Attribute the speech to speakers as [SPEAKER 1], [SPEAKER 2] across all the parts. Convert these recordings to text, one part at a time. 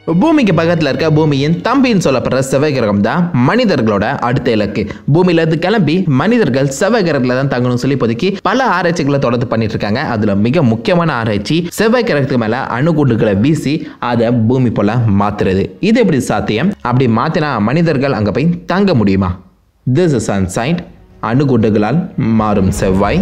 [SPEAKER 1] பூமிக்கு பக்கத்தில் இருக்க பூமியின் தம்பின்னு சொல்லப்படுற செவ்வாய் கிரகம் தான் மனிதர்களோட அடுத்த இலக்கு பூமியில இருந்து கிளம்பி மனிதர்கள் செவ்வாய் கிரகத்தில் தான் தங்கணும்னு சொல்லி இப்போதைக்கு பல ஆராய்ச்சிகளை தொடர்ந்து பண்ணிட்டு இருக்காங்க அதுல மிக முக்கியமான ஆராய்ச்சி செவ்வாய் கிரகத்துக்கு மேல அணுகுண்டுகளை வீசி அதை பூமி போல மாத்துறது இது எப்படி சாத்தியம் அப்படி மாத்தினா மனிதர்கள் அங்க போய் தங்க முடியுமா திஸ் இஸ் அன்சைன்ட் அணுகுண்டுகளால் மாறும் செவ்வாய்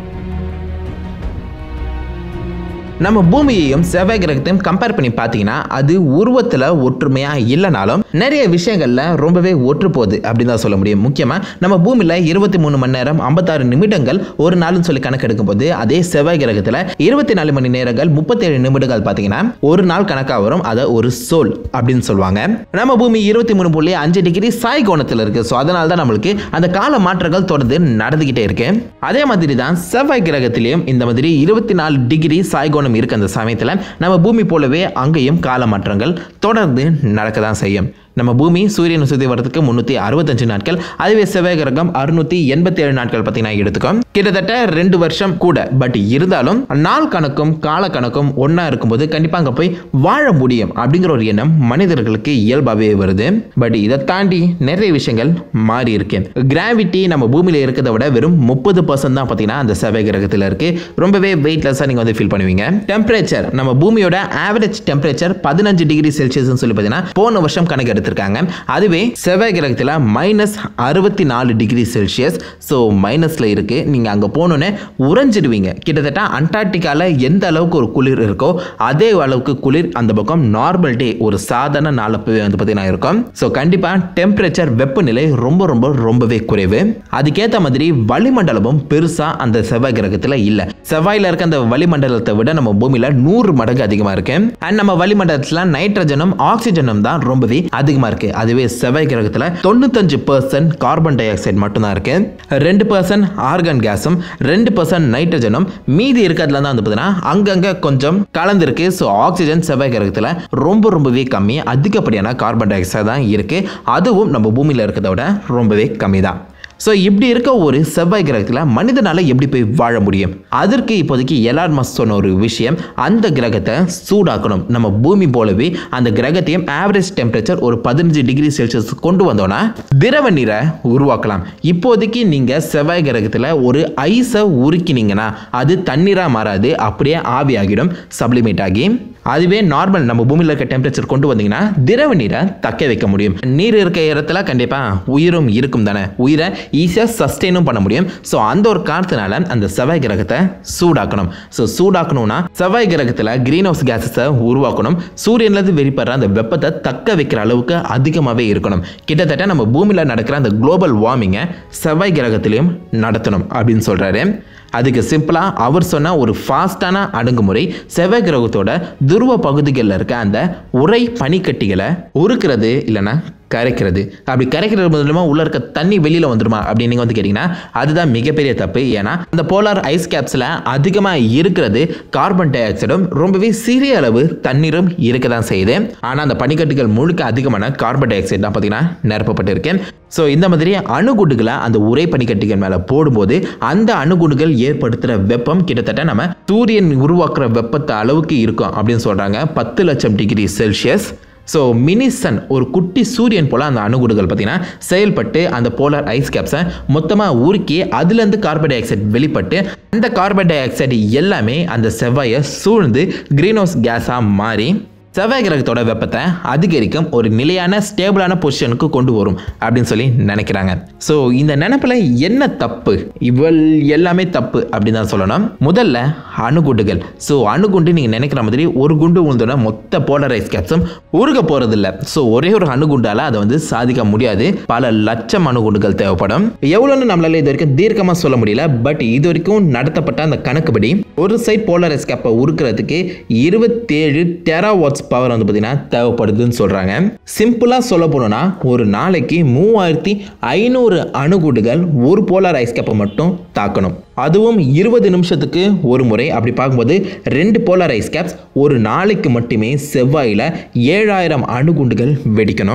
[SPEAKER 1] நம்ம பூமியையும் செவ்வாய் கிரகத்தையும் கம்பேர் பண்ணி பார்த்தீங்கன்னா அது உருவத்தில் ஒற்றுமையாக இல்லைனாலும் நிறைய விஷயங்களில் ரொம்பவே ஒற்று போகுது அப்படின்னு தான் சொல்ல முடியும் முக்கியமாக நம்ம பூமியில் இருபத்தி மூணு மணி நேரம் ஐம்பத்தாறு நிமிடங்கள் ஒரு நாள்னு சொல்லி கணக்கெடுக்கும் போது அதே செவ்வாய் கிரகத்தில் இருபத்தி நாலு மணி நேரங்கள் முப்பத்தேழு நிமிடங்கள் பார்த்தீங்கன்னா ஒரு நாள் கணக்காக வரும் அதை ஒரு சோல் அப்படின்னு சொல்லுவாங்க நம்ம பூமி இருபத்தி மூணு புள்ளி அஞ்சு டிகிரி சாய் கோணத்தில் இருக்கு ஸோ அதனால தான் நம்மளுக்கு அந்த கால மாற்றங்கள் தொடர்ந்து நடந்துகிட்டே இருக்கு அதே மாதிரி தான் செவ்வாய் கிரகத்திலையும் இந்த மாதிரி இருபத்தி நாலு டிகிரி சாய் கோணம் இருக்கு அந்த சமயத்தில் நம்ம பூமி போலவே அங்கேயும் கால மாற்றங்கள் தொடர்ந்து நடக்க தான் செய்யும் நம்ம பூமி சூரியன் சுற்றி வரதுக்கு முந்நூற்றி அறுபத்தஞ்சு நாட்கள் அதுவே செவ்வாய் கிரகம் அறுநூத்தி எண்பத்தி ஏழு நாட்கள் பார்த்தீங்கன்னா எடுத்துக்கும் கிட்டத்தட்ட ரெண்டு வருஷம் கூட பட் இருந்தாலும் நாள் கணக்கும் கால கணக்கும் ஒன்றா இருக்கும்போது கண்டிப்பாக அங்கே போய் வாழ முடியும் அப்படிங்கிற ஒரு எண்ணம் மனிதர்களுக்கு இயல்பாகவே வருது பட் இதை தாண்டி நிறைய விஷயங்கள் மாறி இருக்கு கிராவிட்டி நம்ம பூமியில் இருக்கிறத விட வெறும் முப்பது பர்சன்ட் தான் பார்த்தீங்கன்னா அந்த செவ்வாய் கிரகத்தில் இருக்கு ரொம்பவே வெயிட்லெஸ்ஸாக நீங்கள் வந்து ஃபீல் பண்ணுவீங்க டெம்பரேச்சர் நம்ம பூமியோட ஆவரேஜ் டெம்பரேச்சர் பதினஞ்சு டிகிரி செல்சியஸ்னு சொல்லி பார்த்தீங்கன்னா போன வருஷம் கணக்கு எடுத்திருக்காங்க அதுவே செவ்வாய் கிரகத்தில் மைனஸ் அறுபத்தி நாலு டிகிரி செல்சியஸ் ஸோ மைனஸில் இருக்கு நீங்கள் அங்கே போனோன்னே உறைஞ்சிடுவீங்க கிட்டத்தட்ட அண்டார்டிகாவில் எந்த அளவுக்கு ஒரு குளிர் இருக்கோ அதே அளவுக்கு குளிர் அந்த பக்கம் நார்மல் டே ஒரு சாதாரண நாளப்பவே வந்து பார்த்தீங்கன்னா இருக்கும் ஸோ கண்டிப்பாக டெம்பரேச்சர் வெப்பநிலை ரொம்ப ரொம்ப ரொம்பவே குறைவு அதுக்கேற்ற மாதிரி வளிமண்டலமும் பெருசாக அந்த செவ்வாய் கிரகத்தில் இல்லை செவ்வாயில் இருக்க அந்த வளிமண்டலத்தை விட நம்ம பூமியில் நூறு மடங்கு அதிகமாக இருக்கு அண்ட் நம்ம வளிமண்டலத்தில் நைட்ரஜனும் ஆக்சிஜனும் தான் ரொம்பவே அதிகமாக இருக்கு அதுவே செவ்வாய் கிரகத்தில் தொண்ணூத்தஞ்சு பர்சன்ட் கார்பன் டை ஆக்சைடு மட்டும்தான் இருக்கு ரெண்டு பர்சன்ட் ஆர்கன் கேஸும் ரெண்டு பர்சன்ட் நைட்ரஜனும் மீதி இருக்கிறதுல தான் வந்து பார்த்தீங்கன்னா அங்கங்கே கொஞ்சம் கலந்துருக்கு ஸோ ஆக்சிஜன் செவ்வாய் கிரகத்தில் ரொம்ப ரொம்பவே கம்மி அதிகப்படியான கார்பன் டை ஆக்சைடு தான் இருக்கு அதுவும் நம்ம பூமியில் இருக்கிறத விட ரொம்பவே கம்மி தான் ஸோ இப்படி இருக்க ஒரு செவ்வாய் கிரகத்தில் மனிதனால எப்படி போய் வாழ முடியும் அதற்கு இப்போதைக்கு எலான் மஸ் சொன்ன ஒரு விஷயம் அந்த கிரகத்தை சூடாக்கணும் நம்ம பூமி போலவே அந்த கிரகத்தையும் ஆவரேஜ் டெம்பரேச்சர் ஒரு பதினஞ்சு டிகிரி செல்சியஸ் கொண்டு வந்தோன்னா திரவ நீரை உருவாக்கலாம் இப்போதைக்கு நீங்கள் செவ்வாய் கிரகத்தில் ஒரு ஐஸை உருக்கினீங்கன்னா அது தண்ணீராக மாறாது அப்படியே ஆவியாகிடும் சப்ளிமேட் ஆகி அதுவே நார்மல் நம்ம பூமியில் இருக்க டெம்பரேச்சர் கொண்டு வந்தீங்கன்னா திரவ நீரை தக்க வைக்க முடியும் நீர் இருக்க இடத்துல கண்டிப்பாக உயிரும் இருக்கும் தானே உயிரை ஈஸியாக சஸ்டெயினும் பண்ண முடியும் ஸோ அந்த ஒரு காரணத்தினால அந்த செவ்வாய் கிரகத்தை சூடாக்கணும் ஸோ சூடாக்கணும்னா செவ்வாய் கிரகத்தில் கிரீன் ஹவுஸ் கேஸஸை உருவாக்கணும் சூரியன்லேருந்து வெளிப்படுற அந்த வெப்பத்தை தக்க வைக்கிற அளவுக்கு அதிகமாகவே இருக்கணும் கிட்டத்தட்ட நம்ம பூமியில் நடக்கிற அந்த குளோபல் வார்மிங்கை செவ்வாய் கிரகத்திலையும் நடத்தணும் அப்படின்னு சொல்கிறாரு அதுக்கு சிம்பிளாக அவர் சொன்ன ஒரு ஃபாஸ்டான அணுகுமுறை செவ்வாய் கிரகத்தோட துருவ பகுதிகளில் இருக்க அந்த உரை பனிக்கட்டிகளை உருக்கிறது இல்லைன்னா கரைக்கிறது அப்படி கரைக்கிறது மூலமாக உள்ள இருக்க தண்ணி வெளியில் வந்துருமா அப்படின்னு நீங்கள் வந்து கேட்டிங்கன்னா அதுதான் மிகப்பெரிய தப்பு ஏன்னா அந்த போலார் ஐஸ் கேப்ஸில் அதிகமாக இருக்கிறது கார்பன் டை ஆக்சைடும் ரொம்பவே சிறிய அளவு தண்ணீரும் இருக்க தான் செய்யுது ஆனால் அந்த பனிக்கட்டிகள் முழுக்க அதிகமான கார்பன் டை ஆக்சைடு தான் பார்த்தீங்கன்னா நிரப்பப்பட்டிருக்கு ஸோ இந்த மாதிரி அணுகுண்டுகளை அந்த உரை பனிக்கட்டிகள் மேலே போடும்போது அந்த அணுகுண்டுகள் ஏற்படுத்துகிற வெப்பம் கிட்டத்தட்ட நம்ம சூரியன் உருவாக்குற வெப்பத்தை அளவுக்கு இருக்கும் அப்படின்னு சொல்கிறாங்க பத்து லட்சம் டிகிரி செல்சியஸ் ஸோ மினிசன் ஒரு குட்டி சூரியன் போல் அந்த அணுகுண்டுகள் பார்த்தீங்கன்னா செயல்பட்டு அந்த போலார் ஐஸ் கேப்ஸை மொத்தமாக உருக்கி அதுலேருந்து கார்பன் டை ஆக்சைடு வெளிப்பட்டு அந்த கார்பன் டை ஆக்சைடு எல்லாமே அந்த செவ்வாயை சூழ்ந்து கிரீன் ஹவுஸ் கேஸாக மாறி செவ்வாய் கிரகத்தோட வெப்பத்தை அதிகரிக்கும் ஒரு நிலையான ஸ்டேபிளான பொசிஷனுக்கு கொண்டு வரும் அப்படின்னு சொல்லி நினைக்கிறாங்க ஸோ இந்த நினைப்பில் என்ன தப்பு இவள் எல்லாமே தப்பு அப்படின்னு தான் சொல்லணும் முதல்ல அணுகுண்டுகள் ஸோ அணுகுண்டு நீங்கள் நினைக்கிற மாதிரி ஒரு குண்டு உழுந்தோட மொத்த போலரைஸ் கேப்ஸும் உருக போகிறதில்ல ஸோ ஒரே ஒரு அணுகுண்டால் அதை வந்து சாதிக்க முடியாது பல லட்சம் அணுகுண்டுகள் தேவைப்படும் எவ்வளோன்னு நம்மளால இது வரைக்கும் தீர்க்கமாக சொல்ல முடியல பட் இது வரைக்கும் நடத்தப்பட்ட அந்த கணக்குப்படி ஒரு சைட் போலரைஸ் கேப்பை உருக்கிறதுக்கு இருபத்தேழு டெராவாட்ஸ் பவர் வந்து பார்த்தீங்கன்னா தேவைப்படுதுன்னு சொல்கிறாங்க சிம்பிளாக சொல்ல போனோம்னா ஒரு நாளைக்கு மூவாயிரத்தி ஐநூறு அணுகுண்டுகள் ஒரு போலார் ஐஸ் கேப்பை மட்டும் தாக்கணும் அதுவும் இருபது நிமிஷத்துக்கு ஒரு முறை அப்படி பார்க்கும்போது ரெண்டு போலார் ஐஸ் கேப்ஸ் ஒரு நாளைக்கு மட்டுமே செவ்வாயில் ஏழாயிரம் அணுகுண்டுகள் வெடிக்கணும்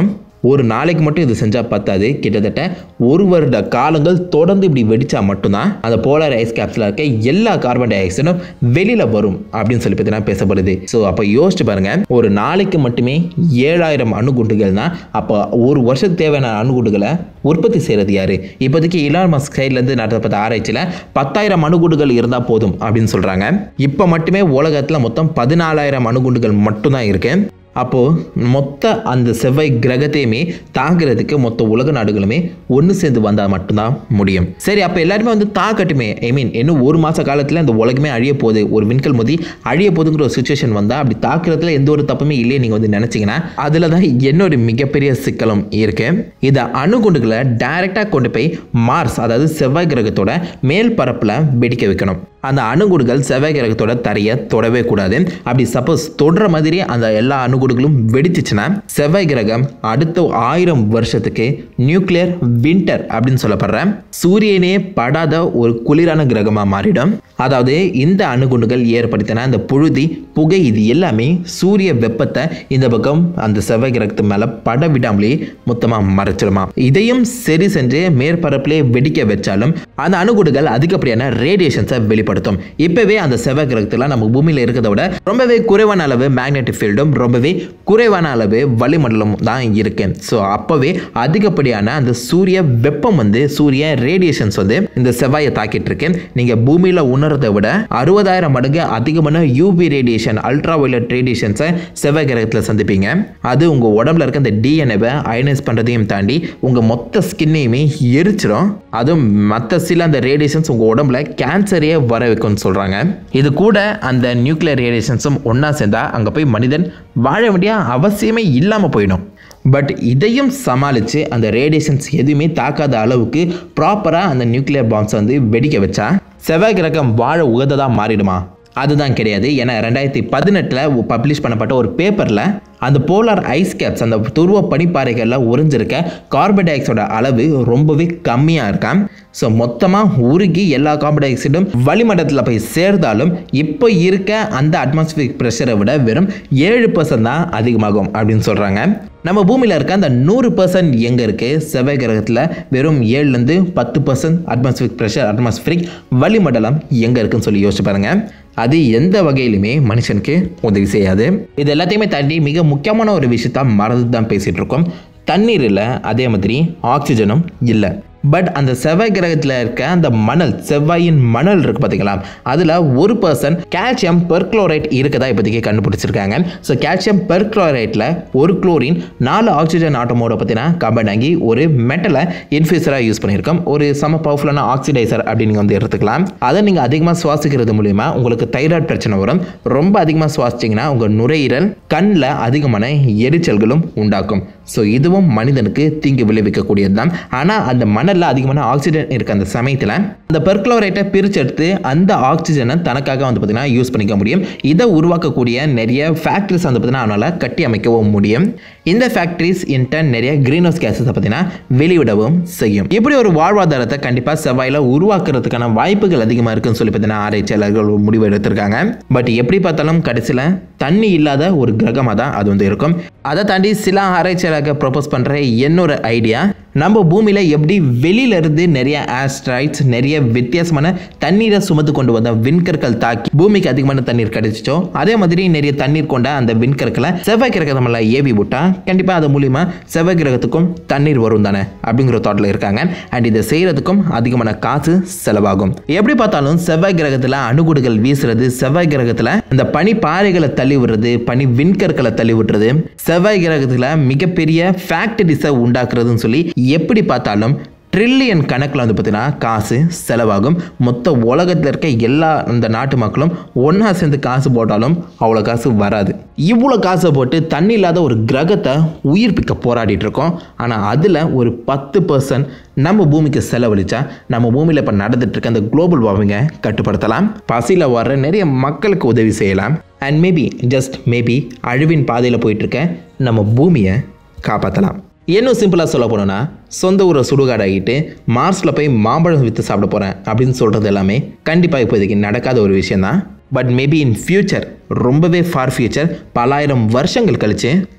[SPEAKER 1] ஒரு நாளைக்கு மட்டும் இது செஞ்சால் பத்தாது கிட்டத்தட்ட ஒரு வருட காலங்கள் தொடர்ந்து இப்படி வெடிச்சா மட்டும்தான் அந்த போலார் ஐஸ் கேப்ஸில் இருக்க எல்லா கார்பன் டை ஆக்சைடும் வெளியில் வரும் அப்படின்னு சொல்லி பார்த்தீங்கன்னா பேசப்படுது ஸோ அப்போ யோசிச்சு பாருங்க ஒரு நாளைக்கு மட்டுமே ஏழாயிரம் அணுகுண்டுகள்னா அப்போ ஒரு வருஷத்துக்கு தேவையான அணுகுண்டுகளை உற்பத்தி செய்கிறது யாரு இப்போதைக்கு இலான் மஸ்க் சைட்லேருந்து நடத்தப்பட்ட ஆராய்ச்சியில் பத்தாயிரம் அணுகுண்டுகள் இருந்தால் போதும் அப்படின்னு சொல்கிறாங்க இப்போ மட்டுமே உலகத்தில் மொத்தம் பதினாலாயிரம் அணுகுண்டுகள் மட்டும்தான் இருக்கு அப்போது மொத்த அந்த செவ்வாய் கிரகத்தையுமே தாக்குறதுக்கு மொத்த உலக நாடுகளுமே ஒன்று சேர்ந்து வந்தால் மட்டும்தான் முடியும் சரி அப்போ எல்லாருமே வந்து தாக்கட்டுமே ஐ மீன் இன்னும் ஒரு மாத காலத்தில் இந்த உலகமே அழிய போகுது ஒரு விண்கல் மோதி அழிய போகுதுங்கிற ஒரு சுச்சுவேஷன் வந்தால் அப்படி தாக்குறதுல எந்த ஒரு தப்புமே இல்லையே நீங்கள் வந்து நினச்சிங்கன்னா அதில் தான் இன்னொரு மிகப்பெரிய சிக்கலும் இருக்கு இதை அணுகுண்டுகளை டைரெக்டாக கொண்டு போய் மார்ஸ் அதாவது செவ்வாய் கிரகத்தோட மேல் பரப்பில் வெடிக்க வைக்கணும் அந்த அணுகுண்டுகள் செவ்வாய் கிரகத்தோட தரையை தொடவே கூடாது அப்படி சப்போஸ் தொடுற மாதிரி அந்த எல்லா அணுகுண்டுகளும் வெடிச்சிச்சுன்னா செவ்வாய் கிரகம் அடுத்த ஆயிரம் வருஷத்துக்கு நியூக்ளியர் வின்டர் அப்படின்னு சொல்லப்படுற சூரியனே படாத ஒரு குளிரான கிரகமாக மாறிடும் அதாவது இந்த அணுகுண்டுகள் ஏற்படுத்தின அந்த புழுதி புகை இது எல்லாமே சூரிய வெப்பத்தை இந்த பக்கம் அந்த செவ்வாய் கிரகத்து மேலே பட விடாமலே மொத்தமாக மறைச்சிடுமா இதையும் சரி செஞ்சு மேற்பரப்பிலே வெடிக்க வச்சாலும் அந்த அணுகுண்டுகள் அதிகப்படியான ரேடியேஷன்ஸை வெளிப்படுத்தும் இப்போவே அந்த செவ்வாய் கிரகத்தில் நம்ம பூமியில் இருக்கிறத விட ரொம்பவே குறைவான அளவு மேக்னெட்டிக் ஃபீல்டும் ரொம்பவே குறைவான அளவு வளிமண்டலம் தான் இருக்கு ஸோ அப்போவே அதிகப்படியான அந்த சூரிய வெப்பம் வந்து சூரிய ரேடியேஷன்ஸ் வந்து இந்த செவ்வாயை தாக்கிட்டு இருக்கு நீங்கள் பூமியில் உணர்றதை விட அறுபதாயிரம் மடங்கு அதிகமான யூவி ரேடியேஷன் அல்ட்ரா வயலட் ரேடியேஷன்ஸை செவ்வாய் கிரகத்தில் சந்திப்பீங்க அது உங்கள் உடம்புல இருக்க அந்த டிஎன்ஏவை அயனைஸ் பண்ணுறதையும் தாண்டி உங்கள் மொத்த ஸ்கின்னையுமே எரிச்சிடும் அதுவும் மற்ற சில அந்த ரேடியேஷன்ஸ் உங்கள் உடம்புல கேன்சரையே வர வைக்கும்னு சொல்கிறாங்க இது கூட அந்த நியூக்ளியர் ரேடியேஷன்ஸும் ஒன்றா சேர்ந்தா அங்கே போய் மனிதன் வாழ வேண்டிய அவசியமே இல்லாமல் போயிடும் பட் இதையும் சமாளித்து அந்த ரேடியேஷன்ஸ் எதுவுமே தாக்காத அளவுக்கு ப்ராப்பராக அந்த நியூக்ளியர் பாம்ஸை வந்து வெடிக்க வச்சா செவ்வாய் கிரகம் வாழ உகந்ததாக மாறிடுமா அதுதான் கிடையாது ஏன்னா ரெண்டாயிரத்தி பதினெட்டில் பப்ளிஷ் பண்ணப்பட்ட ஒரு பேப்பரில் அந்த போலார் ஐஸ் கேப்ஸ் அந்த துருவ பனிப்பாறைகளில் உறிஞ்சிருக்க கார்பன் டை ஆக்சைடோட அளவு ரொம்பவே கம்மியாக இருக்கான் ஸோ மொத்தமாக உருகி எல்லா கார்பன் டை ஆக்சைடும் வளிமண்டலத்தில் போய் சேர்ந்தாலும் இப்போ இருக்க அந்த அட்மாஸ்பியரிக் ப்ரெஷரை விட வெறும் ஏழு பர்சன்ட் தான் அதிகமாகும் அப்படின்னு சொல்கிறாங்க நம்ம பூமியில் இருக்க அந்த நூறு பர்சன்ட் எங்கே இருக்குது செவ்வாய் கிரகத்தில் வெறும் ஏழுலேருந்து பத்து பர்சன்ட் அட்மாஸ்பியரிக் ப்ரெஷர் அட்மாஸ்பியரிக் வளிமண்டலம் எங்கே இருக்குன்னு சொல்லி யோசிச்சு பாருங்கள் அது எந்த வகையிலுமே மனுஷனுக்கு உதவி செய்யாது இது எல்லாத்தையுமே தாண்டி மிக முக்கியமான ஒரு விஷயத்த மறந்து தான் பேசிகிட்டு இருக்கோம் தண்ணீர் இல்லை அதே மாதிரி ஆக்சிஜனும் இல்லை பட் அந்த செவ்வாய் கிரகத்தில் இருக்க அந்த மணல் செவ்வாயின் மணல் இருக்கு பார்த்தீங்களா அதில் ஒரு பர்சன்ட் கால்சியம் பெர்க்ளோரைட் இருக்கதா இப்போதைக்கு கண்டுபிடிச்சிருக்காங்க ஸோ கால்சியம் பெர்க்ளோரைட்டில் ஒரு குளோரின் நாலு ஆக்சிஜன் ஆட்டமோட பார்த்தீங்கன்னா கம்பைன் ஆகி ஒரு மெட்டலை இன்ஃபியூசராக யூஸ் பண்ணியிருக்கோம் ஒரு சம பவர்ஃபுல்லான ஆக்சிடைசர் அப்படின்னு நீங்கள் வந்து எடுத்துக்கலாம் அதை நீங்கள் அதிகமாக சுவாசிக்கிறது மூலிமா உங்களுக்கு தைராய்டு பிரச்சனை வரும் ரொம்ப அதிகமாக சுவாசிச்சிங்கன்னா உங்கள் நுரையீரல் கண்ணில் அதிகமான எரிச்சல்களும் உண்டாக்கும் ஸோ இதுவும் மனிதனுக்கு தீங்கு விளைவிக்கக்கூடியது தான் ஆனால் அந்த மணலில் அதிகமான ஆக்சிஜன் இருக்க அந்த சமயத்தில் அந்த பெர்க்ளோரைட்டை பிரிச்செடுத்து அந்த ஆக்சிஜனை தனக்காக வந்து பார்த்தீங்கன்னா யூஸ் பண்ணிக்க முடியும் இதை உருவாக்கக்கூடிய நிறைய ஃபேக்ட்ரிஸ் வந்து பார்த்தீங்கன்னா அவனால் கட்டி அமைக்கவும் முடியும் இந்த ஃபேக்ட்ரிஸ் இன்டர்ன் நிறைய கிரீன் ஹவுஸ் கேஸஸை பார்த்தீங்கன்னா வெளிவிடவும் செய்யும் இப்படி ஒரு வாழ்வாதாரத்தை கண்டிப்பாக செவ்வாயில் உருவாக்குறதுக்கான வாய்ப்புகள் அதிகமாக இருக்குன்னு சொல்லி பார்த்தீங்கன்னா ஆராய்ச்சியாளர்கள் ஒரு முடிவு எடுத்திருக்காங்க பட் எப்படி பார்த்தாலும் கடைசியில் தண்ணி இல்லாத ஒரு கிரகமாக தான் அது வந்து இருக்கும் அதை தாண்டி சில ஆராய்ச்சியாளர்கள் ப்ரொபோஸ் பண்ணுற இன்னொரு ஐடியா நம்ம பூமியில் எப்படி வெளியில இருந்து நிறைய ஆஸ்ட்ராய்ட்ஸ் நிறைய வித்தியாசமான தண்ணீரை சுமந்து கொண்டு வந்த விண்கற்கள் தாக்கி பூமிக்கு அதிகமான தண்ணீர் கிடைச்சிச்சோ அதே மாதிரி நிறைய தண்ணீர் கொண்ட அந்த விண்கற்களை செவ்வாய் கிரகத்தை மேலே ஏவி விட்டா கண்டிப்பாக அது மூலியமா செவ்வாய் கிரகத்துக்கும் தண்ணீர் வரும் தானே அப்படிங்கிற தாட்டில் இருக்காங்க அண்ட் இதை செய்யறதுக்கும் அதிகமான காசு செலவாகும் எப்படி பார்த்தாலும் செவ்வாய் கிரகத்தில் அணுகுடுகள் வீசுறது செவ்வாய் கிரகத்தில் இந்த பனி பாறைகளை தள்ளி விடுறது பனி விண்கற்களை தள்ளி விடுறது செவ்வாய் கிரகத்தில் மிகப்பெரிய ஃபேக்டரிஸை உண்டாக்குறதுன்னு சொல்லி எப்படி பார்த்தாலும் ட்ரில்லியன் கணக்கில் வந்து பார்த்தீங்கன்னா காசு செலவாகும் மொத்த உலகத்தில் இருக்க எல்லா அந்த நாட்டு மக்களும் ஒன்றா சேர்ந்து காசு போட்டாலும் அவ்வளோ காசு வராது இவ்வளோ காசை போட்டு தண்ணி இல்லாத ஒரு கிரகத்தை உயிர்ப்பிக்க போராடிட்டு இருக்கோம் ஆனால் அதில் ஒரு பத்து பர்சன்ட் நம்ம பூமிக்கு செலவழிச்சா நம்ம பூமியில் இப்போ நடந்துட்டு இருக்க அந்த குளோபல் வார்மிங்கை கட்டுப்படுத்தலாம் பசியில் வர்ற நிறைய மக்களுக்கு உதவி செய்யலாம் அண்ட் மேபி ஜஸ்ட் மேபி அழிவின் பாதையில் போயிட்டு இருக்க நம்ம பூமியை காப்பாற்றலாம் இன்னும் சிம்பிளாக சொல்ல போனோன்னா சொந்த ஊரை சுடுகாடாகிட்டு மார்ஸில் போய் மாம்பழம் விற்று சாப்பிட போகிறேன் அப்படின்னு சொல்கிறது எல்லாமே கண்டிப்பாக இப்போதைக்கு நடக்காத ஒரு விஷயந்தான் பட் மேபி இன் ஃப்யூச்சர் ரொம்பவே ஃபார் ஃப்யூச்சர் பலாயிரம் வருஷங்கள் கழிச்சு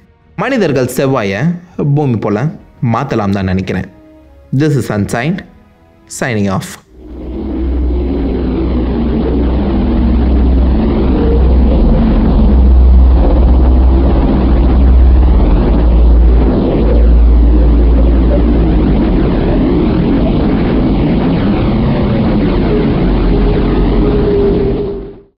[SPEAKER 1] மனிதர்கள் செவ்வாயை பூமி போல் மாற்றலாம் தான் நினைக்கிறேன் this is ancient signing of